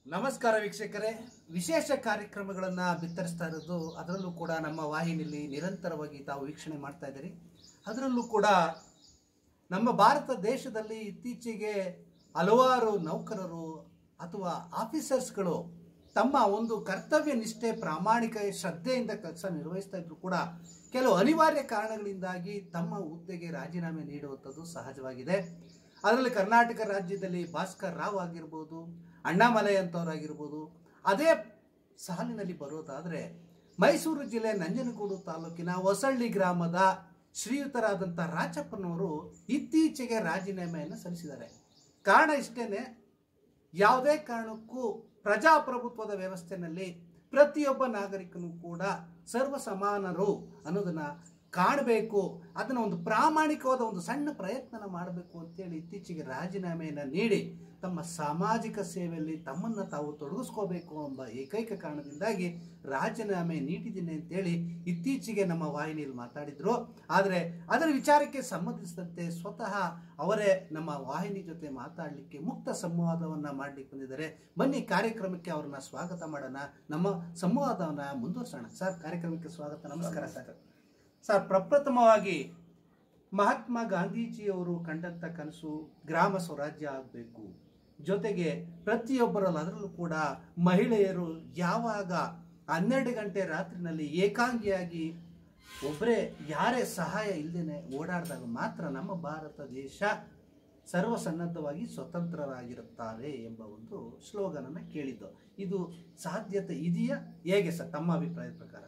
ನಮಸ್ಕಾರ ವೀಕ್ಷಕರೇ ವಿಶೇಷ ಕಾರ್ಯಕ್ರಮಗಳನ್ನು ಬಿತ್ತರಿಸ್ತಾ ಇರೋದು ಅದರಲ್ಲೂ ಕೂಡ ನಮ್ಮ ವಾಹಿನಿಯಲ್ಲಿ ನಿರಂತರವಾಗಿ ತಾವು ವೀಕ್ಷಣೆ ಮಾಡ್ತಾ ಇದ್ದೀರಿ ಅದರಲ್ಲೂ ಕೂಡ ನಮ್ಮ ಭಾರತ ದೇಶದಲ್ಲಿ ಇತ್ತೀಚೆಗೆ ಹಲವಾರು ನೌಕರರು ಅಥವಾ ಆಫೀಸರ್ಸ್ಗಳು ತಮ್ಮ ಒಂದು ಕರ್ತವ್ಯ ನಿಷ್ಠೆ ಪ್ರಾಮಾಣಿಕ ಶ್ರದ್ಧೆಯಿಂದ ಕೆಲಸ ನಿರ್ವಹಿಸ್ತಾ ಇದ್ರು ಕೂಡ ಕೆಲವು ಅನಿವಾರ್ಯ ಕಾರಣಗಳಿಂದಾಗಿ ತಮ್ಮ ಹುದ್ದೆಗೆ ರಾಜೀನಾಮೆ ನೀಡುವಂಥದ್ದು ಸಹಜವಾಗಿದೆ ಅದರಲ್ಲಿ ಕರ್ನಾಟಕ ರಾಜ್ಯದಲ್ಲಿ ಭಾಸ್ಕರ್ ರಾವ್ ಆಗಿರ್ಬೋದು ಅಣ್ಣಾಮಲೈ ಅಂತವರಾಗಿರ್ಬೋದು ಅದೇ ಸಾಲಿನಲ್ಲಿ ಬರೋದಾದರೆ ಮೈಸೂರು ಜಿಲ್ಲೆ ನಂಜನಗೂಡು ತಾಲೂಕಿನ ಹೊಸಳ್ಳಿ ಗ್ರಾಮದ ಶ್ರೀಯುತರಾದಂಥ ರಾಚಪ್ಪನವರು ಇತ್ತೀಚೆಗೆ ರಾಜೀನಾಮೆಯನ್ನು ಸಲ್ಲಿಸಿದ್ದಾರೆ ಕಾರಣ ಇಷ್ಟೇನೆ ಯಾವುದೇ ಕಾರಣಕ್ಕೂ ಪ್ರಜಾಪ್ರಭುತ್ವದ ವ್ಯವಸ್ಥೆಯಲ್ಲಿ ಪ್ರತಿಯೊಬ್ಬ ನಾಗರಿಕನು ಕೂಡ ಸರ್ವ ಸಮಾನರು ಅನ್ನೋದನ್ನ ಕಾಣಬೇಕು ಅದನ್ನ ಒಂದು ಪ್ರಾಮಾಣಿಕವಾದ ಒಂದು ಸಣ್ಣ ಪ್ರಯತ್ನ ಮಾಡಬೇಕು ಅಂತೇಳಿ ಇತ್ತೀಚೆಗೆ ರಾಜೀನಾಮೆಯನ್ನು ನೀಡಿ ತಮ್ಮ ಸಾಮಾಜಿಕ ಸೇವೆಯಲ್ಲಿ ತಮ್ಮನ್ನು ತಾವು ತೊಡಗಿಸ್ಕೋಬೇಕು ಎಂಬ ಏಕೈಕ ಕಾರಣದಿಂದಾಗಿ ರಾಜೀನಾಮೆ ನೀಡಿದ್ದೀನಿ ಅಂತೇಳಿ ಇತ್ತೀಚೆಗೆ ನಮ್ಮ ವಾಹಿನಿಯಲ್ಲಿ ಮಾತಾಡಿದ್ರು ಆದರೆ ಅದರ ವಿಚಾರಕ್ಕೆ ಸಂಬಂಧಿಸಿದಂತೆ ಸ್ವತಃ ಅವರೇ ನಮ್ಮ ವಾಹಿನಿ ಜೊತೆ ಮಾತಾಡಲಿಕ್ಕೆ ಮುಕ್ತ ಸಂವಾದವನ್ನು ಮಾಡಲಿಕ್ಕೆ ಬಂದಿದ್ದಾರೆ ಬನ್ನಿ ಕಾರ್ಯಕ್ರಮಕ್ಕೆ ಅವ್ರನ್ನ ಸ್ವಾಗತ ಮಾಡೋಣ ನಮ್ಮ ಸಂವಾದವನ್ನು ಮುಂದುವರ್ಸೋಣ ಸರ್ ಕಾರ್ಯಕ್ರಮಕ್ಕೆ ಸ್ವಾಗತ ನಮಸ್ಕಾರ ಸರ್ ಸರ್ ಪ್ರಪ್ರಥಮವಾಗಿ ಮಹಾತ್ಮ ಗಾಂಧೀಜಿಯವರು ಕಂಡಂಥ ಕನಸು ಗ್ರಾಮ ಸ್ವರಾಜ್ಯ ಆಗಬೇಕು ಜೊತೆಗೆ ಪ್ರತಿಯೊಬ್ಬರಲ್ಲೂ ಅದರಲ್ಲೂ ಕೂಡ ಮಹಿಳೆಯರು ಯಾವಾಗ ಹನ್ನೆರಡು ಗಂಟೆ ರಾತ್ರಿನಲ್ಲಿ ಏಕಾಂಗಿಯಾಗಿ ಒಬ್ಬರೇ ಯಾರೇ ಸಹಾಯ ಇಲ್ಲದೇನೆ ಓಡಾಡಿದಾಗ ಮಾತ್ರ ನಮ್ಮ ಭಾರತ ದೇಶ ಸರ್ವಸನ್ನದ್ಧವಾಗಿ ಸ್ವತಂತ್ರರಾಗಿರುತ್ತಾರೆ ಎಂಬ ಒಂದು ಸ್ಲೋಗನನ್ನು ಕೇಳಿದ್ದು ಇದು ಸಾಧ್ಯತೆ ಇದೆಯಾ ಹೇಗೆ ಸರ್ ತಮ್ಮ ಅಭಿಪ್ರಾಯದ ಪ್ರಕಾರ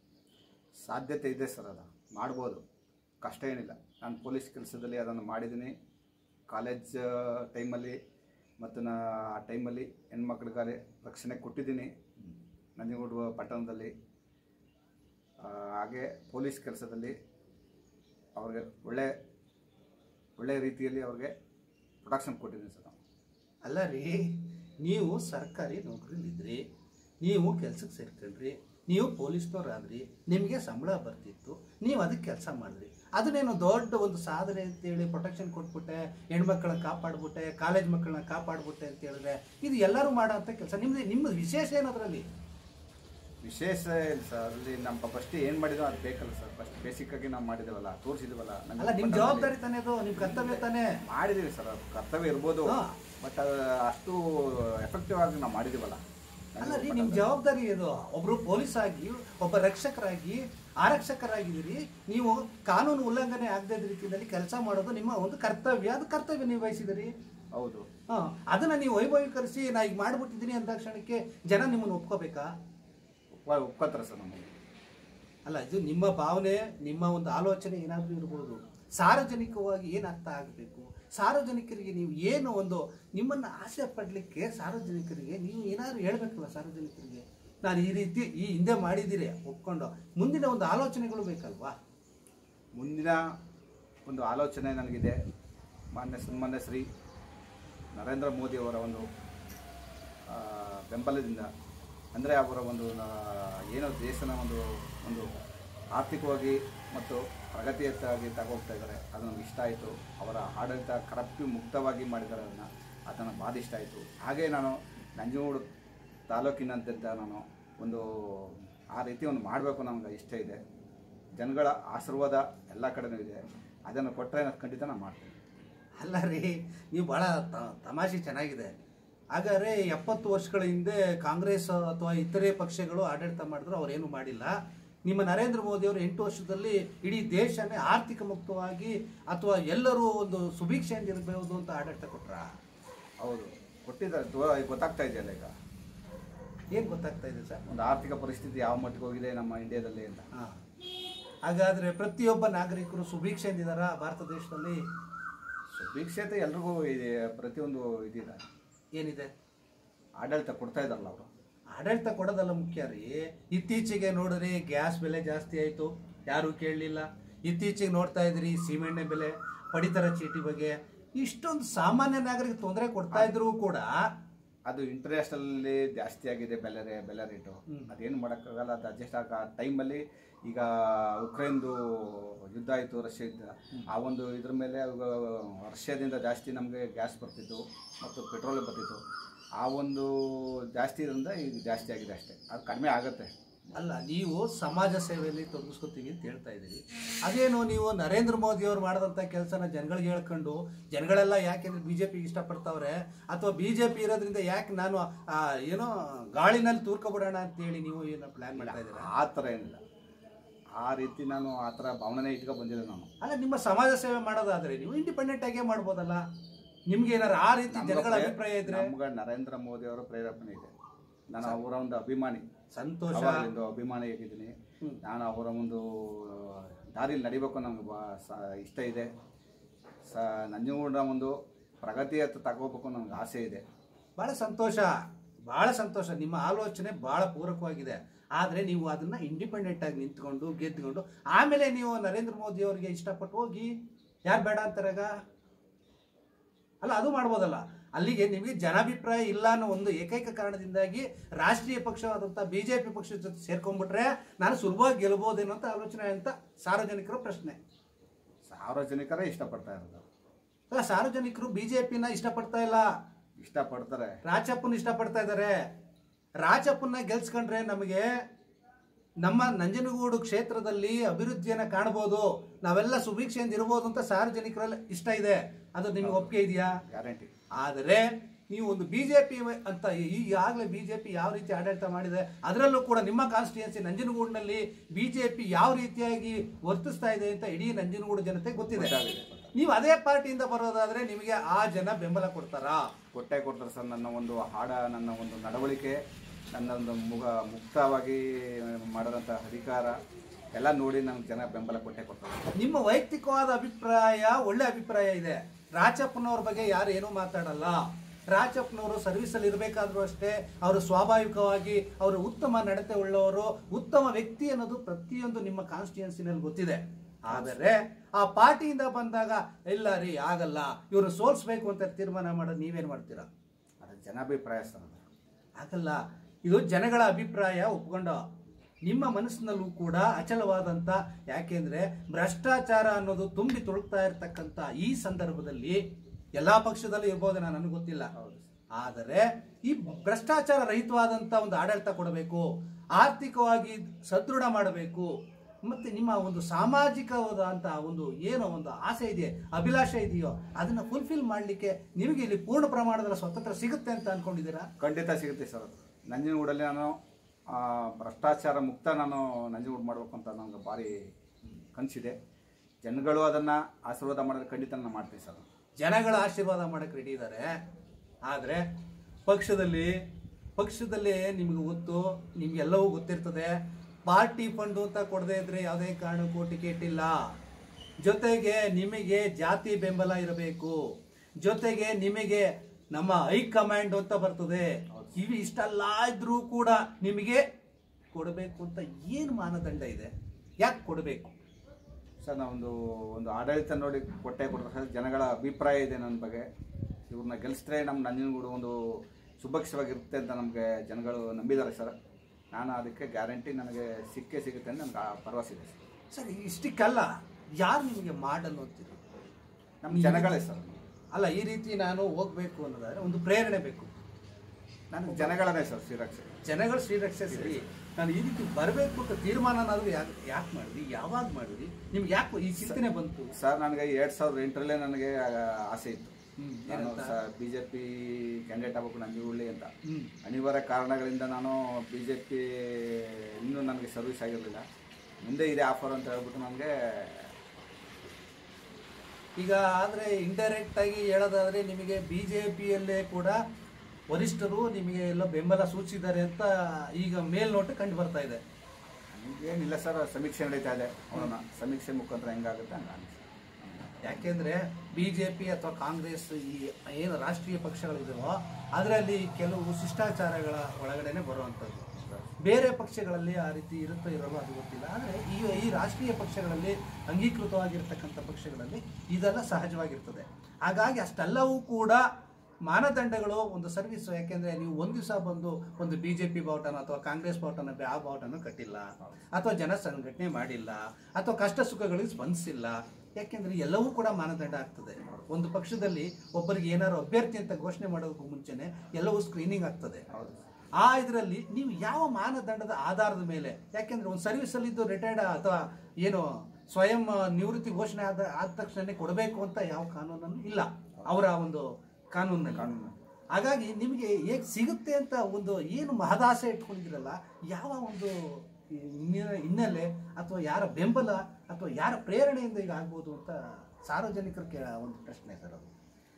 ಸಾಧ್ಯತೆ ಇದೆ ಸರ್ ಅದು ಮಾಡ್ಬೋದು ಕಷ್ಟ ಏನಿಲ್ಲ ನಾನು ಪೊಲೀಸ್ ಕೆಲಸದಲ್ಲಿ ಅದನ್ನು ಮಾಡಿದ್ದೀನಿ ಕಾಲೇಜ್ ಟೈಮಲ್ಲಿ ಮತ್ತು ನಾ ಆ ಟೈಮಲ್ಲಿ ಹೆಣ್ಮಕ್ಳಿಗಾರೆ ರಕ್ಷಣೆ ಕೊಟ್ಟಿದ್ದೀನಿ ನಂಜನಗೂಡು ಪಟ್ಟಣದಲ್ಲಿ ಆ, ಹಾಗೆ ಪೊಲೀಸ್ ಕೆಲಸದಲ್ಲಿ ಅವ್ರಿಗೆ ಒಳ್ಳೆ ಒಳ್ಳೆ ರೀತಿಯಲ್ಲಿ ಅವ್ರಿಗೆ ಪ್ರೊಟೆಕ್ಷನ್ ಕೊಟ್ಟಿದ್ದೀನಿ ಸರ್ ನಾನು ಅಲ್ಲ ರೀ ನೀವು ಸರ್ಕಾರಿ ನೌಕರಿಲಿದ್ರಿ ನೀವು ಕೆಲ್ಸಕ್ಕೆ ಸೇರ್ಕೊಂಡ್ರಿ ನೀವು ಪೊಲೀಸ್ನವ್ರಾದ್ರಿ ನಿಮಗೆ ಸಂಬಳ ಬರ್ತಿತ್ತು ನೀವು ಅದಕ್ಕೆ ಕೆಲಸ ಮಾಡಿದ್ರಿ ಅದನ್ನೇನು ದೊಡ್ಡ ಒಂದು ಸಾಧನೆ ಅಂತೇಳಿ ಪ್ರೊಟೆಕ್ಷನ್ ಕೊಟ್ಬಿಟ್ಟೆ ಹೆಣ್ಮಕ್ಳನ್ನ ಕಾಪಾಡ್ಬಿಟ್ಟೆ ಕಾಲೇಜ್ ಮಕ್ಕಳನ್ನ ಕಾಪಾಡ್ಬಿಟ್ಟೆ ಅಂತ ಹೇಳಿದ್ರೆ ಇದು ಎಲ್ಲರೂ ಮಾಡೋಂಥ ಕೆಲಸ ನಿಮ್ದು ನಿಮ್ಮದು ವಿಶೇಷ ಏನದ್ರಲ್ಲಿ ವಿಶೇಷ ಏನು ಸರ್ ಅಲ್ಲಿ ನಮ್ಮ ಫಸ್ಟ್ ಏನು ಮಾಡಿದ್ವೋ ಅದು ಬೇಕಲ್ಲ ಸರ್ ಫಸ್ಟ್ ಬೇಸಿಕ್ಕಾಗಿ ನಾವು ಮಾಡಿದ್ದೇವಲ್ಲ ತೋರಿಸಿದ್ವಲ್ಲ ಅಲ್ಲ ನಿಮ್ಮ ಜವಾಬ್ದಾರಿ ತಾನೇ ಅದು ನಿಮ್ಮ ಕರ್ತವ್ಯ ತಾನೇ ಮಾಡಿದೀವಿ ಸರ್ ಅದು ಕರ್ತವ್ಯ ಇರ್ಬೋದು ಹಾ. ಬಟ್ ಅಷ್ಟು ಎಫೆಕ್ಟಿವ್ ಆಗಿ ನಾವು ಮಾಡಿದೀವಲ್ಲ ಅಲ್ಲ ರೀ ನಿಮ್ಮ ಜವಾಬ್ದಾರಿ ಇದು ಒಬ್ರು ಪೊಲೀಸ್ ಆಗಿ ಒಬ್ಬ ರಕ್ಷಕರಾಗಿ ಆರಕ್ಷಕರಾಗಿದ್ದೀರಿ ನೀವು ಕಾನೂನು ಉಲ್ಲಂಘನೆ ಆಗದ ರೀತಿಯಲ್ಲಿ ಕೆಲಸ ಮಾಡೋದು ನಿಮ್ಮ ಒಂದು ಕರ್ತವ್ಯ ಅದು ಕರ್ತವ್ಯ ನಿರ್ವಹಿಸಿದಿರಿ ಹೌದು ಹಾ ಅದನ್ನ ನೀವು ವೈಭವೀಕರಿಸಿ ನಾ ಈಗ ಮಾಡ್ಬಿಟ್ಟಿದ್ದೀನಿ ಅಂದ ಕ್ಷಣಕ್ಕೆ ಜನ ನಿಮ್ಮನ್ನು ಒಪ್ಕೋಬೇಕಾ ಒಪ್ಪ- ಒಪ್ಕೊತಾರೆ ಸರ್ ನಮಗೆ ಅಲ್ಲ ಇದು ನಿಮ್ಮ ಭಾವನೆ ನಿಮ್ಮ ಒಂದು ಆಲೋಚನೆ ಏನಾದರೂ ಇರ್ಬೋದು ಸಾರ್ವಜನಿಕವಾಗಿ ಏನು ಅರ್ಥ ಆಗಬೇಕು ಸಾರ್ವಜನಿಕರಿಗೆ ನೀವು ಏನು ಒಂದು ನಿಮ್ಮನ್ನು ಆಸೆ ಪಡಲಿಕ್ಕೆ ಸಾರ್ವಜನಿಕರಿಗೆ ನೀವು ಏನಾದರೂ ಹೇಳ್ಬೇಕಲ್ಲ ಸಾರ್ವಜನಿಕರಿಗೆ ನಾನು ಈ ರೀತಿ ಈ ಹಿಂದೆ ಮಾಡಿದ್ದೀರಿ ಒಪ್ಕೊಂಡು ಮುಂದಿನ ಒಂದು ಆಲೋಚನೆಗಳು ಬೇಕಲ್ವಾ ಮುಂದಿನ ಒಂದು ಆಲೋಚನೆ ನನಗಿದೆ ಮಾನ್ಯ ಸನ್ಮಾನ್ಯ ಶ್ರೀ ನರೇಂದ್ರ ಮೋದಿ ಅವರ ಒಂದು ಆ, ಬೆಂಬಲದಿಂದ ಅಂದರೆ ಅವರ ಒಂದು ನಾ- ಏನು ದೇಶನ ಒಂದು ಒಂದು ಆರ್ಥಿಕವಾಗಿ ಮತ್ತು ಪ್ರಗತಿಯತ್ತಾಗಿ ತಗೋಗ್ತಾ ಇದ್ದಾರೆ ಅದು ನಮ್ಗೆ ಇಷ್ಟ ಆಯಿತು ಅವರ ಆಡಳಿತ ಕರಪ್ಟಿ ಮುಕ್ತವಾಗಿ ಮಾಡಿದ್ದಾರೆ ಅದನ್ನು ಅದನ್ನು ಭಾಳ ಇಷ್ಟ ಆಯಿತು ಹಾಗೆ ನಾನು ನಂಜನಗೂಡು ತಾಲೂಕಿನಂತಿದ್ದ ನಾನು ಒಂದು ಆ ರೀತಿ ಒಂದು ಮಾಡಬೇಕು ನಮ್ಗೆ ಇಷ್ಟ ಇದೆ ಜನಗಳ ಆಶೀರ್ವಾದ ಎಲ್ಲ ಕಡೆನೂ ಇದೆ ಅದನ್ನು ಕೊಟ್ಟರೆ ನಾನು ಖಂಡಿತ ನಾನು ಮಾಡ್ತೀನಿ ಅಲ್ಲ ರೀ ನೀವು ಭಾಳ ತ- ತಮಾಷೆ ಚೆನ್ನಾಗಿದೆ ಹಾಗಾದ್ರೆ ಎಪ್ಪತ್ತು ವರ್ಷಗಳ ಹಿಂದೆ ಕಾಂಗ್ರೆಸ್ ಅಥವಾ ಇತರೆ ಪಕ್ಷಗಳು ಆಡಳಿತ ಮಾಡಿದ್ರು ಅವ್ರೇನು ಮಾಡಿಲ್ಲ ನಿಮ್ಮ ನರೇಂದ್ರ ಮೋದಿ ಅವರು ಎಂಟು ವರ್ಷದಲ್ಲಿ ಇಡೀ ದೇಶನೇ ಆರ್ಥಿಕ ಮುಕ್ತವಾಗಿ ಅಥವಾ ಎಲ್ಲರೂ ಒಂದು ಸುಭಿಕ್ಷೆಯಿಂದ ಇರಬಹುದು ಅಂತ ಆಡಳಿತ ಕೊಟ್ರ ಹೌದು ಕೊಟ್ಟಿದ್ದಾರೆ ದೂರ ಗೊತ್ತಾಗ್ತಾ ಇದೆಯಲ್ಲ ಈಗ ಏನು ಗೊತ್ತಾಗ್ತಾ ಇದೆ ಸರ್ ಒಂದು ಆರ್ಥಿಕ ಪರಿಸ್ಥಿತಿ ಯಾವ ಮಟ್ಟಿಗೆ ಹೋಗಿದೆ ನಮ್ಮ ಇಂಡಿಯಾದಲ್ಲಿ ಅಂತ ಹಾ ಹಾಗಾದ್ರೆ ಪ್ರತಿಯೊಬ್ಬ ನಾಗರಿಕರು ಸುಭಿಕ್ಷೆಯಿಂದಿದಾರ ಭಾರತ ದೇಶದಲ್ಲಿ ಸುಭಿಕ್ಷತೆ ಎಲ್ರಿಗೂ ಇದೆ ಪ್ರತಿಯೊಂದು ಇದಿದೆ ಏನಿದೆ ಆಡಳಿತ ಕೊಡ್ತಾ ಇದ್ದಾರಲ್ಲ ಅವರು ಆಡಳಿತ ಕೊಡೋದಲ್ಲ ಮುಖ್ಯ ರೀ ಇತ್ತೀಚೆಗೆ ನೋಡ್ರಿ ಗ್ಯಾಸ್ ಬೆಲೆ ಜಾಸ್ತಿ ಆಯಿತು ಯಾರೂ ಕೇಳಲಿಲ್ಲ ಇತ್ತೀಚೆಗೆ ನೋಡ್ತಾ ಇದ್ರಿ ಸಿಮೆಂಟ್ನ ಬೆಲೆ ಪಡಿತರ ಚೀಟಿ ಬಗ್ಗೆ ಇಷ್ಟೊಂದು ಸಾಮಾನ್ಯ ನಾಗರಿಕ ತೊಂದರೆ ಕೊಡ್ತಾ ಇದ್ರು ಕೂಡ ಅದು ಇಂಟರ್ನ್ಯಾಷನಲ್ ಜಾಸ್ತಿ ಆಗಿದೆ ಬೆಲೆ ರೇ- ಬೆಲೆ ರೇಟು ಹ್ಮ್. ಅದೇನು ಮಾಡೋಕ್ಕಾಗಲ್ಲ ಅದು ಅಡ್ಜಸ್ಟ್ ಆಗ ಟೈಮಲ್ಲಿ ಈಗ ಉಕ್ರೇನ್ದು ಯುದ್ಧ ಆಯಿತು ರಷ್ಯಾ ಯುದ್ಧ ಆ ಒಂದು ಇದ್ರ ಮೇಲೆ ಅವಾಗ ರಷ್ಯಾದಿಂದ ಜಾಸ್ತಿ ನಮಗೆ ಗ್ಯಾಸ್ ಬರ್ತಿತ್ತು ಮತ್ತು ಪೆಟ್ರೋಲ್ ಬರ್ತಿತ್ತು ಆ ಒಂದು ಜಾಸ್ತಿ ಇರೋದ್ರಿಂದ ಈಗ ಜಾಸ್ತಿ ಆಗಿದೆ ಅಷ್ಟೇ ಅದು ಕಡಿಮೆ ಆಗುತ್ತೆ ಅಲ್ಲ ನೀವು ಸಮಾಜ ಸೇವೆಯಲ್ಲಿ ತೊಡಗಿಸ್ಕೊತೀವಿ ಅಂತ ಹೇಳ್ತಾ ಇದ್ದೀರಿ ಅದೇನು ನೀವು ನರೇಂದ್ರ ಮೋದಿ ಅವರು ಮಾಡಿದಂಥ ಕೆಲಸನ ಜನಗಳಿಗೆ ಹೇಳ್ಕೊಂಡು ಜನಗಳೆಲ್ಲ ಯಾಕೆಂದ್ರೆ ಬಿ ಜೆ ಪಿಗೆ ಇಷ್ಟಪಡ್ತಾವ್ರೆ ಅಥವಾ ಬಿ ಜೆ ಪಿ ಇರೋದ್ರಿಂದ ಯಾಕೆ ನಾನು ಆ, ಏನೋ ಗಾಳಿನಲ್ಲಿ ತೂರ್ಕೊಬಿಡೋಣ ಅಂತೇಳಿ ನೀವು ಏನೋ ಪ್ಲ್ಯಾನ್ ಮಾಡ್ತಾ ಇದ್ದೀರಾ ಆ ಥರ ಏನಿಲ್ಲ ಆ ರೀತಿ ನಾನು ಆ ಥರ ಭಾವನೆ ಇಟ್ಕೊ ಬಂದಿದ್ದೆ ನಾನು ಅಲ್ಲ ನಿಮ್ಮ ಸಮಾಜ ಸೇವೆ ಮಾಡೋದಾದ್ರೆ ನೀವು ಇಂಡಿಪೆಂಡೆಂಟ್ ಆಗೇ ಮಾಡ್ಬೋದಲ್ಲ ನಿಮ್ಗೆ ಏನಾರು ಆ ರೀತಿ ಜನಗಳ ಅಭಿಪ್ರಾಯ ಇದ್ರೆ ನಮ್ಗೆ ನರೇಂದ್ರ ಮೋದಿ ಅವರ ಪ್ರೇರೇಪಣೆ ಇದೆ ನಾನು ಅವರ ಒಂದು ಅಭಿಮಾನಿ ಸಂತೋಷ ಅವಾಗಲಿಂದ ಅಭಿಮಾನಿ ಆಗಿದ್ದೀನಿ ನಾನು ಅವರ ಒಂದು ದಾರಿಲಿ ನಡಿಬೇಕು ನಮ್ಗೆ ಬಾ ಸ- ಇಷ್ಟ ಇದೆ ಸ ನಂಜನಗೂಡಿನ ಒಂದು ಪ್ರಗತಿ ಹತ್ರ ತಗೋಬೇಕು ನಮ್ಗೆ ಆಸೆ ಇದೆ ಬಹಳ ಸಂತೋಷ ಬಹಳ ಸಂತೋಷ ನಿಮ್ಮ ಆಲೋಚನೆ ಬಹಳ ಪೂರಕವಾಗಿದೆ ಆದರೆ ನೀವು ಅದನ್ನ ಇಂಡಿಪೆಂಡೆಂಟ್ ಆಗಿ ನಿಂತ್ಕೊಂಡು ಗೆದ್ದುಕೊಂಡು ಆಮೇಲೆ ನೀವು ನರೇಂದ್ರ ಮೋದಿ ಅವರಿಗೆ ಇಷ್ಟಪಟ್ಟು ಹೋಗಿ ಯಾರು ಬೇಡ ಅಂತಾರಾಗ ಅಲ್ಲ ಅದು ಮಾಡ್ಬೋದಲ್ಲ ಅಲ್ಲಿಗೆ ನಿಮಗೆ ಜನಾಭಿಪ್ರಾಯ ಇಲ್ಲ ಅನ್ನೋ ಒಂದು ಏಕೈಕ ಕಾರಣದಿಂದಾಗಿ ರಾಷ್ಟ್ರೀಯ ಪಕ್ಷವಾದಂಥ ಬಿ ಜೆ ಪಿ ಪಕ್ಷದ ಜೊತೆ ಸೇರ್ಕೊಂಡ್ಬಿಟ್ರೆ ನಾನು ಸುಲಭವಾಗಿ ಗೆಲ್ಬೋದೇನೋ ಅಂತ ಆಲೋಚನೆ ಅಂತ ಸಾರ್ವಜನಿಕರ ಪ್ರಶ್ನೆ ಸಾರ್ವಜನಿಕರೇ ಇಷ್ಟಪಡ್ತಾ ಇರೋದು ಅಲ್ಲ ಸಾರ್ವಜನಿಕರು ಬಿ ಜೆ ಪಿನ ಇಷ್ಟಪಡ್ತಾ ಇಲ್ಲ ಇಷ್ಟಪಡ್ತಾರೆ ರಾಚಪ್ಪನ ಇಷ್ಟಪಡ್ತಾ ಇದ್ದಾರೆ ರಾಚಪ್ಪನ್ನ ಗೆಲ್ಸ್ಕೊಂಡ್ರೆ ನಮಗೆ ನಮ್ಮ ನಂಜನಗೂಡು ಕ್ಷೇತ್ರದಲ್ಲಿ ಅಭಿವೃದ್ಧಿಯನ್ನ ಕಾಣಬಹುದು ನಾವೆಲ್ಲ ಸುಭಿಕ್ಷೆಯಿಂದ ಇರ್ಬೋದು ಅಂತ ಸಾರ್ವಜನಿಕರಲ್ಲಿ ಇಷ್ಟ ಇದೆ ಅದು ನಿಮ್ಗೆ ಒಪ್ಪಿಗೆ ಇದೆಯಾ ಗ್ಯಾರಂಟಿ ಆದರೆ ನೀವು ಒಂದು ಬಿಜೆಪಿ ಅಂತ ಈಗಾಗಲೇ ಬಿಜೆಪಿ ಯಾವ ರೀತಿ ಆಡಳಿತ ಮಾಡಿದೆ ಅದರಲ್ಲೂ ಕೂಡ ನಿಮ್ಮ ಕಾನ್ಸ್ಟಿಟ್ಯೂನ್ಸಿ ನಂಜನಗೂಡಿನಲ್ಲಿ ಬಿಜೆಪಿ ಯಾವ ರೀತಿಯಾಗಿ ವರ್ತಿಸ್ತಾ ಇದೆ ಅಂತ ಇಡೀ ನಂಜನಗೂಡು ಜನತೆ ಗೊತ್ತಿದೆ ಗೊತ್ತಾಗಿದೆ, ಗೊತ್ತಾಗಿದೆ. ನೀವು ಅದೇ ಪಾರ್ಟಿಯಿಂದ ಬರೋದಾದ್ರೆ ನಿಮಗೆ ಆ ಜನ ಬೆಂಬಲ ಕೊಡ್ತಾರಾ ಕೊಟ್ಟೆ ಕೊಡ್ತಾರೆ ಸರ್ ನನ್ನ ಒಂದು ಹಾಡ ನನ್ನ ಒಂದು ನಡವಳಿಕೆ ನನ್ನ ಒಂದು ಮುಗ ಮುಕ್ತವಾಗಿ ಮಾಡೋದಂಥ ಅಧಿಕಾರ ಎಲ್ಲ ನೋಡಿ ನನಗೆ ಜನ ಬೆಂಬಲ ಕೊಟ್ಟೆ ಕೊಡ್ತಾರೆ ನಿಮ್ಮ ವೈಯಕ್ತಿಕವಾದ ಅಭಿಪ್ರಾಯ ಒಳ್ಳೆ ಅಭಿಪ್ರಾಯ ಇದೆ ರಾಚಪ್ಪನವ್ರ ಬಗ್ಗೆ ಯಾರು ಏನೂ ಮಾತಾಡಲ್ಲ ರಾಚಪ್ಪನವರು ಸರ್ವಿಸಲ್ಲಿ ಇರಬೇಕಾದ್ರೂ ಅಷ್ಟೇ ಅವರು ಸ್ವಾಭಾವಿಕವಾಗಿ ಅವರು ಉತ್ತಮ ನಡತೆ ಉಳ್ಳವರು ಉತ್ತಮ ವ್ಯಕ್ತಿ ಅನ್ನೋದು ಪ್ರತಿಯೊಂದು ನಿಮ್ಮ ಕಾನ್ಸ್ಟಿಟ್ಯೂನ್ಸಿನಲ್ಲಿ ಗೊತ್ತಿದೆ ಆದರೆ ಆ ಪಾರ್ಟಿಯಿಂದ ಬಂದಾಗ ಇಲ್ಲ ರೀ ಆಗಲ್ಲ ಇವರು ಸೋಲ್ಸ್ಬೇಕು ಅಂತ ತೀರ್ಮಾನ ಮಾಡೋದು ನೀವೇನು ಮಾಡ್ತೀರಾ ಅದು ಜನಾಭಿಪ್ರಾಯ ಸರ್ ಅದು ಆಗಲ್ಲ ಇದು ಜನಗಳ ಅಭಿಪ್ರಾಯ ಒಪ್ಕೊಂಡು ನಿಮ್ಮ ಮನಸ್ಸಿನಲ್ಲೂ ಕೂಡ ಅಚಲವಾದಂತ ಯಾಕೆಂದ್ರೆ ಭ್ರಷ್ಟಾಚಾರ ಅನ್ನೋದು ತುಂಬಿ ತುಳುಕ್ತಾ ಇರತಕ್ಕಂತ ಈ ಸಂದರ್ಭದಲ್ಲಿ ಎಲ್ಲಾ ಪಕ್ಷದಲ್ಲೂ ಇರ್ಬೋದು ನನಗೆ ಗೊತ್ತಿಲ್ಲ ಆದರೆ ಈ ಭ್ರಷ್ಟಾಚಾರ ರಹಿತವಾದಂತ ಒಂದು ಆಡಳಿತ ಕೊಡಬೇಕು ಆರ್ಥಿಕವಾಗಿ ಸದೃಢ ಮಾಡಬೇಕು ಮತ್ತೆ ನಿಮ್ಮ ಒಂದು ಸಾಮಾಜಿಕವಾದಂತ ಒಂದು ಏನೋ ಒಂದು ಆಸೆ ಇದೆ ಅಭಿಲಾಷೆ ಇದೆಯೋ ಅದನ್ನ ಫುಲ್ಫಿಲ್ ಮಾಡಲಿಕ್ಕೆ ನಿಮಗೆ ಇಲ್ಲಿ ಪೂರ್ಣ ಪ್ರಮಾಣದ ಸ್ವತಂತ್ರ ಸಿಗುತ್ತೆ ಅಂತ ಅನ್ಕೊಂಡಿದ್ದೀರಾ ಖಂಡಿತ ಸಿಗುತ್ತೆ ಸರ್ ಅದು ನಂಜನಗೂಡಲ್ಲಿ ನಾನು ಆ, ಭ್ರಷ್ಟಾಚಾರ ಮುಕ್ತ ನಾನು ನಂಜನಗೂಡು ಮಾಡಬೇಕು ಅಂತ ನನಗೆ ಭಾರಿ ಕನಸಿದೆ ಜನಗಳು ಅದನ್ನು ಆಶೀರ್ವಾದ ಮಾಡೋದು ಖಂಡಿತ ನಾನು ಮಾಡ್ತೀನಿ ಸರ್ ಜನಗಳ ಆಶೀರ್ವಾದ ಮಾಡಕ್ಕೆ ರೆಡಿ ಇದ್ದಾರೆ ಆದರೆ ಪಕ್ಷದಲ್ಲಿ ಪಕ್ಷದಲ್ಲಿ ನಿಮ್ಗೆ ಗೊತ್ತು ನಿಮ್ಗೆಲ್ಲವೂ ಗೊತ್ತಿರ್ತದೆ ಪಾರ್ಟಿ ಫಂಡು ಅಂತ ಕೊಡದೇ ಇದ್ರೆ ಯಾವುದೇ ಕಾರಣಕ್ಕೂ ಟಿಕೆಟ್ ಇಲ್ಲ ಜೊತೆಗೆ ನಿಮಗೆ ಜಾತಿ ಬೆಂಬಲ ಇರಬೇಕು ಜೊತೆಗೆ ನಿಮಗೆ ನಮ್ಮ ಹೈಕಮಾಂಡ್ ಅಂತ ಬರ್ತದೆ ಇವು ಇಷ್ಟೆಲ್ಲ ಇದ್ರೂ ಕೂಡ ನಿಮಗೆ ಕೊಡಬೇಕು ಅಂತ ಏನು ಮಾನದಂಡ ಇದೆ ಯಾಕೆ ಕೊಡಬೇಕು ಸರ್ ನಾವೊಂದು ಒಂದು ಆಡಳಿತ ನೋಡಿ ಕೊಟ್ಟೆ ಕೊಡ್ತಾರೆ ಸರ್ ಜನಗಳ ಅಭಿಪ್ರಾಯ ಇದೆ ನನ್ನ ಬಗ್ಗೆ ಇವ್ರನ್ನ ಗೆಲ್ಲಿಸಿದ್ರೆ ನಮ್ಮ ನಂಜನಗೂಡು ಒಂದು ಸುಭಕ್ಷವಾಗಿರುತ್ತೆ ಅಂತ ನಮಗೆ ಜನಗಳು ನಂಬಿದ್ದಾರೆ ಸರ್ ನಾನು ಅದಕ್ಕೆ ಗ್ಯಾರಂಟಿ ನನಗೆ ಸಿಕ್ಕೇ ಸಿಗುತ್ತೆ ಅಂತ ನನಗೆ ಆ ಭರವಸೆ ಇದೆ ಸರ್ ಸರಿ ಇಷ್ಟಕ್ಕಲ್ಲ ಯಾರು ನಿಮಗೆ ಮಾಡಲು ಅಂತೀರಿ ನಮ್ಮ ಜನಗಳೇ ಸರ್ ಅಲ್ಲ ಈ ರೀತಿ ನಾನು ಹೋಗ್ಬೇಕು ಅನ್ನೋದಾದ್ರೆ ಒಂದು ಪ್ರೇರಣೆ ಬೇಕು ನನಗೆ ಜನಗಳೇ ಸರ್ ಶ್ರೀರಕ್ಷೆ ಜನಗಳು ಶ್ರೀರಕ್ಷೆ ಸರಿ ನಾನು ಈ ರೀತಿ ಬರಬೇಕು ಅಂತ ತೀರ್ಮಾನನಾದ್ರೂ ಯಾಕೆ ಯಾಕೆ ಮಾಡಿದ್ರಿ ಯಾವಾಗ ಮಾಡಿದ್ರಿ ನಿಮ್ಗೆ ಯಾಕೆ ಈ ಚಿಂತನೆ ಬಂತು ಸರ್ ನನಗೆ ಎರಡು ಸಾವಿರದ ಎಂಟರಲ್ಲೇ ನನಗೆ ಆ, ಆಸೆ ಇತ್ತು ಹ್ಮ್, ನಾನು ಏನಂತ? Sir B J P candidate ಆಗಬೇಕು ನಂಜನಗೂಡಲಿ ಅಂತ ಹ್ಮ್. ಅನಿವಾರ್ಯ ಕಾರಣಗಳಿಂದ ನಾನು ಬಿ ಜೆ ಪಿ ಇನ್ನೂ ನನಗೆ ಸರ್ವಿಸ್ ಆಗಿರಲಿಲ್ಲ ಮುಂದೆ ಇದೆ ಆಫರ್ ಅಂತ ಹೇಳ್ಬಿಟ್ಟು ನನಗೆ ಈಗ ಆದರೆ ಇಂಡೈರೆಕ್ಟ್ ಆಗಿ ಹೇಳೋದಾದ್ರೆ ನಿಮಗೆ ಬಿ ಜೆ ಪಿಯಲ್ಲೇ ಕೂಡ ವರಿಷ್ಠರು ನಿಮಗೆ ಎಲ್ಲ ಬೆಂಬಲ ಸೂಚಿಸಿದ್ದಾರೆ ಅಂತ ಈಗ ಮೇಲ್ನೋಟ ಕಂಡು ಬರ್ತಾ ಇದೆ ಏನಿಲ್ಲ ಸರ್ ಸಮೀಕ್ಷೆ ನಡೀತಾ ಇದೆ ಅವನ ಸಮೀಕ್ಷೆ ಮುಖಾಂತರ ಹೆಂಗಾಗುತ್ತೆ ಹಂಗೆ ಯಾಕೆಂದ್ರೆ ಬಿಜೆಪಿ ಅಥವಾ ಕಾಂಗ್ರೆಸ್ ಈ ಏನು ರಾಷ್ಟ್ರೀಯ ಪಕ್ಷಗಳಿದಾವೋ ಅದರಲ್ಲಿ ಕೆಲವು ಶಿಷ್ಟಾಚಾರಗಳ ಒಳಗಡೆನೆ ಬರುವಂಥದ್ದು ಬೇರೆ ಪಕ್ಷಗಳಲ್ಲಿ ಆ ರೀತಿ ಇರುತ್ತೋ ಇರೋಲ್ಲ ಅದು ಗೊತ್ತಿಲ್ಲ ಆದರೆ ಈ ಈ ರಾಷ್ಟ್ರೀಯ ಪಕ್ಷಗಳಲ್ಲಿ ಅಂಗೀಕೃತವಾಗಿರ್ತಕ್ಕಂಥ ಪಕ್ಷಗಳಲ್ಲಿ ಇದೆಲ್ಲ ಸಹಜವಾಗಿರ್ತದೆ ಹಾಗಾಗಿ ಅಷ್ಟೆಲ್ಲವೂ ಕೂಡ ಮಾನದಂಡಗಳು ಒಂದು ಸರ್ವಿಸ್ ಯಾಕೆಂದ್ರೆ ನೀವು ಒಂದು ದಿವಸ ಬಂದು ಒಂದು ಬಿ ಜೆ ಪಿ ಬಾವುಟನ ಅಥವಾ ಕಾಂಗ್ರೆಸ್ ಬಾವುಟನ ಆ ಬಾವುಟನ ಕಟ್ಟಿಲ್ಲ ಅಥವಾ ಜನ ಸಂಘಟನೆ ಮಾಡಿಲ್ಲ ಅಥವಾ ಕಷ್ಟ ಸುಖಗಳಿಗೆ ಸ್ಪಂದಿಸಿಲ್ಲ ಯಾಕೆಂದ್ರೆ ಎಲ್ಲವೂ ಕೂಡ ಮಾನದಂಡ ಆಗ್ತದೆ ಒಂದು ಪಕ್ಷದಲ್ಲಿ ಒಬ್ಬರಿಗೆ ಏನಾದ್ರು ಅಭ್ಯರ್ಥಿ ಅಂತ ಘೋಷಣೆ ಮಾಡೋದಕ್ಕೂ ಮುಂಚೆನೆ ಎಲ್ಲವೂ ಸ್ಕ್ರೀನಿಂಗ್ ಆಗ್ತದೆ ಹೌದು ಆ ಇದರಲ್ಲಿ ನೀವು ಯಾವ ಮಾನದಂಡದ ಆಧಾರದ ಮೇಲೆ ಯಾಕೆಂದ್ರೆ ಒಂದು ಸರ್ವಿಸಲ್ಲಿ ಇದ್ದು ರಿಟೈರ್ಡ್ ಅಥವಾ ಏನು ಸ್ವಯಂ ನಿವೃತ್ತಿ ಘೋಷಣೆ ಆದ ಆದ ತಕ್ಷಣ ಕೊಡಬೇಕು ಅಂತ ಯಾವ ಕಾನೂನನ್ನು ಇಲ್ಲ ಅವರ ಒಂದು ಕಾನೂನಲ್ಲಿ ಕಾನೂನು. ಹಾಗಾಗಿ ನಿಮಗೆ ಹೇಗೆ ಸಿಗುತ್ತೆ ಅಂತ ಒಂದು ಏನು ಮಹದಾಸೆ ಇಟ್ಕೊಂಡಿದ್ದೀರಲ್ಲ ಯಾವ ಒಂದು ಹಿನ್ನೆ- ಹಿನ್ನೆಲೆ ಅಥವಾ ಯಾರ ಬೆಂಬಲ ಅಥವಾ ಯಾರ ಪ್ರೇರಣೆಯಿಂದ ಈಗ ಆಗ್ಬೋದು ಅಂತ ಸಾರ್ವಜನಿಕರು ಕೇಳ ಒಂದು ಪ್ರಶ್ನೆ ಸರ್ ಅದು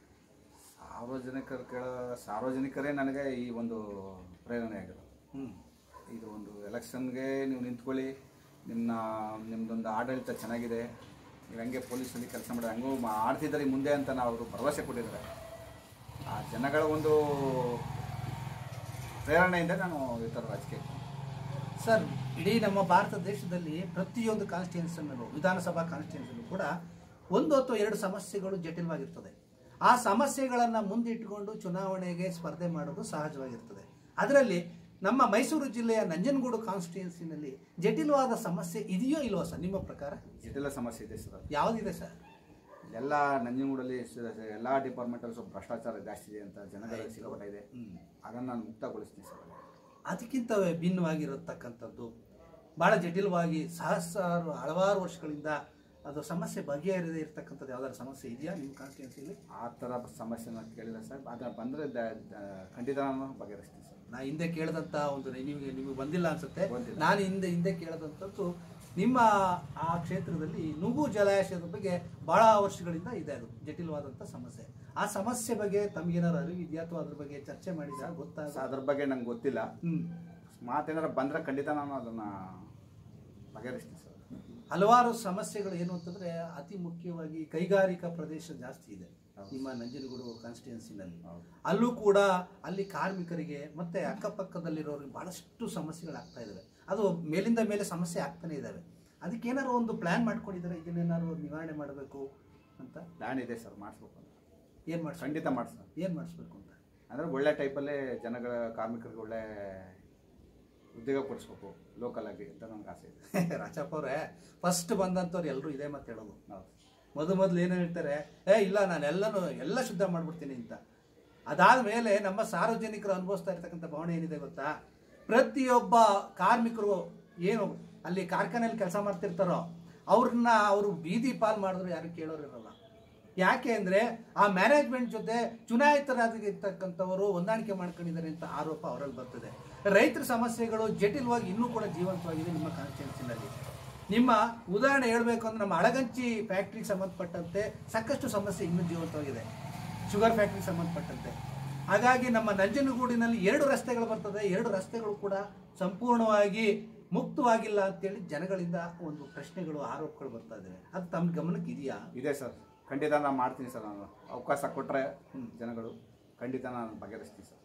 ಸಾರ್ವಜನಿಕರು ಕೇಳೋ ಸಾರ್ವಜನಿಕರೇ ನನಗೆ ಈ ಒಂದು ಪ್ರೇರಣೆ ಆಗಿರೋದು ಹ್ಮ್ ಇದು ಒಂದು ಎಲೆಕ್ಷನ್ಗೆ ನೀವು ನಿಂತ್ಕೊಳ್ಳಿ ನಿಮ್ಮ ನಿಮ್ಮದೊಂದು ಆಡಳಿತ ಚೆನ್ನಾಗಿದೆ ನೀವು ಹೆಂಗೆ ಪೊಲೀಸಲ್ಲಿ ಕೆಲಸ ಮಾಡಿ ಹಂಗೂ ಮಾಡ್ತಿದ್ದಾರೆ ಮುಂದೆ ಅಂತ ನಾವು ಅವರು ಭರವಸೆ ಕೊಟ್ಟಿದ್ದಾರೆ ಆ ಜನಗಳ ಒಂದು ಪ್ರೇರಣೆಯಿಂದ ನಾನು ಈ ಥರ ರಾಜಕೀಯಕ್ಕೆ ಬಂದೆ. ಸರ್ ಇಡೀ ನಮ್ಮ ಭಾರತ ದೇಶದಲ್ಲಿ ಪ್ರತಿಯೊಂದು ಕಾನ್ಸ್ಟಿಟ್ಯೂನ್ಸನ್ನಲ್ಲೂ ವಿಧಾನಸಭಾ ಕಾನ್ಸ್ಟಿಟ್ಯೂನ್ಸಲ್ಲೂ ಕೂಡ ಒಂದು ಅಥವಾ ಎರಡು ಸಮಸ್ಯೆಗಳು ಜಟಿಲವಾಗಿರ್ತದೆ ಆ ಸಮಸ್ಯೆಗಳನ್ನು ಮುಂದಿಟ್ಟುಕೊಂಡು ಚುನಾವಣೆಗೆ ಸ್ಪರ್ಧೆ ಮಾಡೋದು ಸಹಜವಾಗಿರ್ತದೆ ಅದರಲ್ಲಿ ನಮ್ಮ ಮೈಸೂರು ಜಿಲ್ಲೆಯ ನಂಜನಗೂಡು ಕಾನ್ಸ್ಟಿಟ್ಯೂನ್ಸಿನಲ್ಲಿ ಜಟಿಲವಾದ ಸಮಸ್ಯೆ ಇದೆಯೋ ಇಲ್ವೋ ಸರ್ ನಿಮ್ಮ ಪ್ರಕಾರ ಜಟಿಲ ಸಮಸ್ಯೆ ಇದೆ ಸರ್ ಯಾವುದಿದೆ ಸರ್ ಎಲ್ಲ ನಂಜನಗೂಡಲ್ಲಿ ಎಲ್ಲ ಡಿಪಾರ್ಟ್ಮೆಂಟಲ್ಲಿ ಸ್ವಲ್ಪ ಭ್ರಷ್ಟಾಚಾರ ಜಾಸ್ತಿ ಇದೆ ಅಂತ ಜನಗಳಿಗೆ ಸಿಕ್ಕಾಪಟ್ಟೆ ಇದೆ ಅದನ್ನು ನಾನು ಮುಕ್ತಗೊಳಿಸ್ತೀನಿ ಸರ್ ಅದಕ್ಕಿಂತ ಭಿನ್ನವಾಗಿರತಕ್ಕಂಥದ್ದು ಭಾಳ ಜಟಿಲವಾಗಿ ಸಹಸ್ರಾರು ಹಲವಾರು ವರ್ಷಗಳಿಂದ ಅದು ಸಮಸ್ಯೆ ಬಗೆಹರಿದೇ ಇರತಕ್ಕಂಥದ್ದು ಯಾವ್ದಾದ್ರು ಸಮಸ್ಯೆ ಇದೆಯಾ ನಿಮ್ಮ ಕಾನ್ಸ್ಟಿಟ್ಯೂನ್ಸಿಲಿ ಆ ಥರ ಸಮಸ್ಯೆನ ಕೇಳಿಲ್ಲ ಸರ್ ಅದು ಬಂದರೆ ಖಂಡಿತ ನಾನು ಬಗೆಹರಿಸ್ತೀನಿ ಸರ್ ನಾ ಹಿಂದೆ ಕೇಳಿದಂಥ ಒಂದು ನಿಮಗೆ ನಿಮಗೆ ಬಂದಿಲ್ಲ ಅನ್ಸುತ್ತೆ ಬಂದಿಲ್ಲ. ನಾನು ಹಿಂದೆ ಹಿಂದೆ ಕೇಳಿದಂಥದ್ದು ನಿಮ್ಮ ಆ ಕ್ಷೇತ್ರದಲ್ಲಿ ನುಗು ಜಲಾಶಯದ ಬಗ್ಗೆ ಬಹಳ ವರ್ಷಗಳಿಂದ ಇದೆ ಅದು ಜಟಿಲವಾದಂಥ ಸಮಸ್ಯೆ ಆ ಸಮಸ್ಯೆ ಬಗ್ಗೆ ತಮಗೇನಾದ್ರು ಅರಿವು ಇದೆಯಾ ಅಥವಾ ಅದ್ರ ಬಗ್ಗೆ ಚರ್ಚೆ ಮಾಡಿದ ಗೊತ್ತಾಗ ಸೊ ಅದ್ರ ಬಗ್ಗೆ ನಂಗೆ ಗೊತ್ತಿಲ್ಲ ಹ್ಮ್ ಮಾತೇನಾರ ಬಂದರೆ ಖಂಡಿತ ನಾನು ಅದನ್ನು ಬಗೆಹರಿಸ್ತೀನಿ ಸರ್ ಹಲವಾರು ಸಮಸ್ಯೆಗಳು ಏನು ಅಂತಂದ್ರೆ ಅತಿ ಮುಖ್ಯವಾಗಿ ಕೈಗಾರಿಕಾ ಪ್ರದೇಶ ಜಾಸ್ತಿ ಇದೆ ಹೌದು. ನಿಮ್ಮ ನಂಜನಗೂಡು ಕಾನ್ಸ್ಟಿಟ್ಯೂನ್ಸಿನಲ್ಲಿ ಹೌದು ಅಲ್ಲೂ ಕೂಡ ಅಲ್ಲಿ ಕಾರ್ಮಿಕರಿಗೆ ಮತ್ತೆ ಅಕ್ಕಪಕ್ಕದಲ್ಲಿರೋರಿಗೆ ಬಹಳಷ್ಟು ಸಮಸ್ಯೆಗಳಾಗ್ತಾ ಇದಾವೆ ಅದು ಮೇಲಿಂದ ಮೇಲೆ ಸಮಸ್ಯೆ ಆಗ್ತಾನೆ ಇದ್ದಾವೆ ಅದಕ್ಕೆ ಏನಾದ್ರು ಒಂದು ಪ್ಲಾನ್ ಮಾಡ್ಕೊಂಡಿದ್ದಾರೆ ಇದನ್ನೇನಾದ್ರು ನಿವಾರಣೆ ಮಾಡಬೇಕು ಅಂತ ಪ್ಲ್ಯಾನ್ ಇದೆ ಸರ್ ಮಾಡಿಸ್ಬೇಕು ಅಂತ ಏನ್ ಮಾಡಿಸ್ ಖಂಡಿತ ಮಾಡಿಸ್ ಏನ್ ಮಾಡಿಸ್ಬೇಕು ಅಂತ ಅಂದರೆ ಒಳ್ಳೆ ಟೈಪಲ್ಲೇ ಜನಗಳ ಕಾರ್ಮಿಕರಿಗೆ ಒಳ್ಳೆ ಉದ್ಯೋಗ ಕೊಡಿಸ್ಬೇಕು ಲೋಕಲ್ ಆಗಿ ಅಂತ ನನಗೆ ಆಸೆ ಇದೆ ರಾಜಪ್ಪ ಅವರೇ ಫಸ್ಟ್ ಬಂದಂಥವ್ರು ಎಲ್ಲರೂ ಇದೇ ಮಾತು ಹೇಳೋದು ಹೌದು ಮೊದಲು ಮೊದಲು ಏನು ಹೇಳ್ತಾರೆ ಏ ಇಲ್ಲ ನಾನು ಎಲ್ಲನೂ ಎಲ್ಲ ಶುದ್ಧ ಮಾಡ್ಬಿಡ್ತೀನಿ ಅಂತ ಅದಾದ ಮೇಲೆ ನಮ್ಮ ಸಾರ್ವಜನಿಕರು ಅನುಭವಿಸ್ತಾ ಇರ್ತಕ್ಕಂಥ ಭಾವನೆ ಏನಿದೆ ಗೊತ್ತಾ ಪ್ರತಿಯೊಬ್ಬ ಕಾರ್ಮಿಕರು ಏನು ಅಲ್ಲಿ ಕಾರ್ಖಾನೆಯಲ್ಲಿ ಕೆಲಸ ಮಾಡ್ತಿರ್ತಾರೋ ಅವ್ರನ್ನ ಅವರು ಬೀದಿ ಪಾಲ್ ಮಾಡಿದ್ರು ಯಾರು ಕೇಳೋರು ಇರಲ್ಲ ಯಾಕೆ ಅಂದ್ರೆ ಆ ಮ್ಯಾನೇಜ್ಮೆಂಟ್ ಜೊತೆ ಚುನಾಯಿತರಾಗಿರ್ತಕ್ಕಂಥವರು ಹೊಂದಾಣಿಕೆ ಮಾಡ್ಕೊಂಡಿದ್ದಾರೆ ಅಂತ ಆರೋಪ ಅವರಲ್ಲಿ ಬರ್ತದೆ ರೈತರ ಸಮಸ್ಯೆಗಳು ಜಟಿಲವಾಗಿ ಇನ್ನೂ ಕೂಡ ಜೀವಂತವಾಗಿದೆ ನಿಮ್ಮ ಕಾನ್ಸ್ಟಿಟ್ಯೂನ್ಸಿನಲ್ಲಿ ನಿಮ್ಮ ಉದಾಹರಣೆ ಹೇಳಬೇಕು ಅಂದ್ರೆ ನಮ್ಮ ಅಳಗಂಚಿ ಫ್ಯಾಕ್ಟ್ರಿಗೆ ಸಂಬಂಧಪಟ್ಟಂತೆ ಸಾಕಷ್ಟು ಸಮಸ್ಯೆ ಇನ್ನೂ ಜೀವಂತವಾಗಿದೆ ಶುಗರ್ ಫ್ಯಾಕ್ಟ್ರಿಗೆ ಸಂಬಂಧಪಟ್ಟಂತೆ ಹಾಗಾಗಿ ನಮ್ಮ ನಂಜನಗೂಡಿನಲ್ಲಿ ಎರಡು ರಸ್ತೆಗಳು ಬರ್ತದೆ ಎರಡು ರಸ್ತೆಗಳು ಕೂಡ ಸಂಪೂರ್ಣವಾಗಿ ಮುಕ್ತವಾಗಿಲ್ಲ ಅಂತೇಳಿ ಜನಗಳಿಂದ ಒಂದು ಪ್ರಶ್ನೆಗಳು ಆರೋಪಗಳು ಬರ್ತಾ ಇದ್ದಾವೆ ಅದು ತಮ್ಮ ಗಮನಕ್ಕೆ ಇದೆಯಾ ಇದೆ ಸರ್ ಖಂಡಿತ ನಾನು ಮಾಡ್ತೀನಿ ಸರ್ ನಾನು ಅವಕಾಶ ಕೊಟ್ಟರೆ ಜನಗಳು ಖಂಡಿತ ನಾನು ಬಗೆಹರಿಸ್ತೀನಿ ಸರ್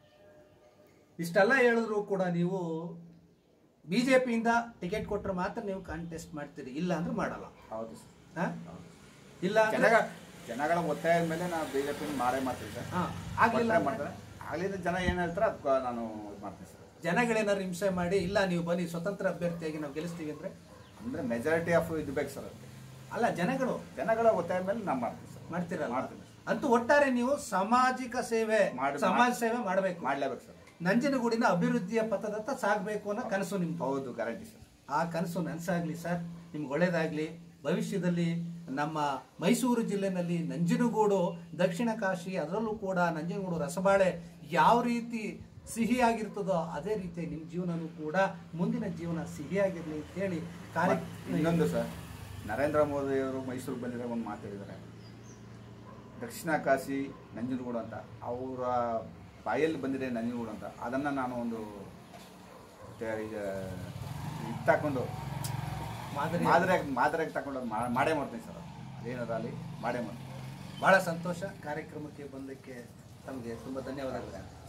ಇಷ್ಟೆಲ್ಲ ಹೇಳಿದ್ರು ಕೂಡ ನೀವು ಬಿ ಜೆ ಪಿಯಿಂದ ಟಿಕೆಟ್ ಕೊಟ್ಟರೆ ಮಾತ್ರ ನೀವು ಕಾಂಟೆಸ್ಟ್ ಮಾಡ್ತೀರಿ ಇಲ್ಲ ಅಂದ್ರೆ ಮಾಡಲ್ಲ ಹೌದು ಸರ್ ಹಾ? ಹೌದು ಇಲ್ಲ ಅಂದ್ರೆ ಜನಗಳ ಜನಗಳ ಒತ್ತಾಯದ ಮೇಲೆ ನಾನು ಬಿ ಜೆ ಪಿ ಮಾಡೇ ಮಾಡ್ತೀನಿ ಸರ್ ಹಾ, ಆಗ್ಲಿಲ್ಲ ಒತ್ತಾಯ ಅಂದ್ರೆ ಮಾಡ್ತಾರೆ ಆಗ್ಲಿಲ್ಲ ಜನ ಏನು ಹೇಳ್ತಾರೆ ಅದಕ್ಕೆ ನಾನು ಇದು ಮಾಡ್ತೀನಿ ಸರ್ ಜನಗಳೇನಾದ್ರು ಹಿಂಸೆ ಮಾಡಿ ಇಲ್ಲ ನೀವು ಬನ್ನಿ ಸ್ವತಂತ್ರ ಅಭ್ಯರ್ಥಿಯಾಗಿ ನಾವು ಗೆಲ್ಲಿಸ್ತೀವಿ ಅಂದ್ರೆ ಅಂದರೆ ಮೆಜಾರಿಟಿ ಆಫ್ ಇದು ಬೇಕು ಸರ್ ಅದಕ್ಕೆ ಅಲ್ಲ ಜನಗಳು ಜನಗಳ ಒತ್ತಾಯದ ಮೇಲೆ ನಾನು ಮಾಡ್ತೀನಿ ಸರ್ ಮಾಡ್ತಿರಲ್ಲ ಮಾಡ್ತೀನಿ. ಅಂತೂ ಒಟ್ಟಾರೆ ನೀವು ಸಾಮಾಜಿಕ ಸೇವೆ ಮಾಡಿ- ಸಮಾಜ ಸೇವೆ ಮಾಡಬೇಕು ಮಾಡಲೇಬೇಕು ಸರ್ ನಂಜನಗೂಡಿನ ಅಭಿವೃದ್ಧಿಯ ಪಥದತ್ತ ಸಾಗಬೇಕು ಅನ್ನೋ ಕನಸು ನಿಮ್ದು ಹೌದು ಗ್ಯಾರಂಟಿ ಸರ್ ಆ ಕನಸು ನನಸಾಗ್ಲಿ ಸರ್ ನಿಮ್ಗೆ ಒಳ್ಳೇದಾಗ್ಲಿ ಭವಿಷ್ಯದಲ್ಲಿ ನಮ್ಮ ಮೈಸೂರು ಜಿಲ್ಲೆನಲ್ಲಿ ನಂಜನಗೂಡು ದಕ್ಷಿಣ ಕಾಶಿ ಅದರಲ್ಲೂ ಕೂಡ ನಂಜನಗೂಡು ರಸಬಾಳೆ ಯಾವ ರೀತಿ ಸಿಹಿಯಾಗಿರ್ತದೋ ಅದೇ ರೀತಿ ನಿಮ್ಮ ಜೀವನನೂ ಕೂಡ ಮುಂದಿನ ಜೀವನ ಸಿಹಿಯಾಗಿರಲಿ ಅಂತೇಳಿ ಕಾರ್ಯ ಇನ್ನೊಂದು ಸರ್ ನರೇಂದ್ರ ಮೋದಿ ಅವರು ಮೈಸೂರಿಗೆ ಬಂದಿರೋ ಒಂದು ಮಾತು ಹೇಳಿದ್ದಾರೆ ದಕ್ಷಿಣ ಕಾಶಿ ನಂಜನಗೂಡು ಅಂತ ಅವರ ಬಾಯಲ್ಲಿ ಬಂದಿದೆ ನಂಜನಗೂಡು ಅಂತ ಅದನ್ನು ನಾನು ಒಂದು ತೆ- ಈಗ ಇದು ತಗೊಂಡು ಮಾದರಿ ಮಾದರಿಯಾಗಿ ಮಾದರಿಯಾಗಿ ತಗೊಂಡು ಅದ್ ಮಾ- ಮಾಡೇ ಮಾಡ್ತೀನಿ ಸರ್ ಅದೇನಾದ್ರು ಅಲ್ಲಿ ಮಾಡೇ ಮಾಡ್ತೀನಿ ಬಹಳ ಸಂತೋಷ ಕಾರ್ಯಕ್ರಮಕ್ಕೆ ಬಂದಕ್ಕೆ ತಮಗೆ ತುಂಬ ಧನ್ಯವಾದಗಳು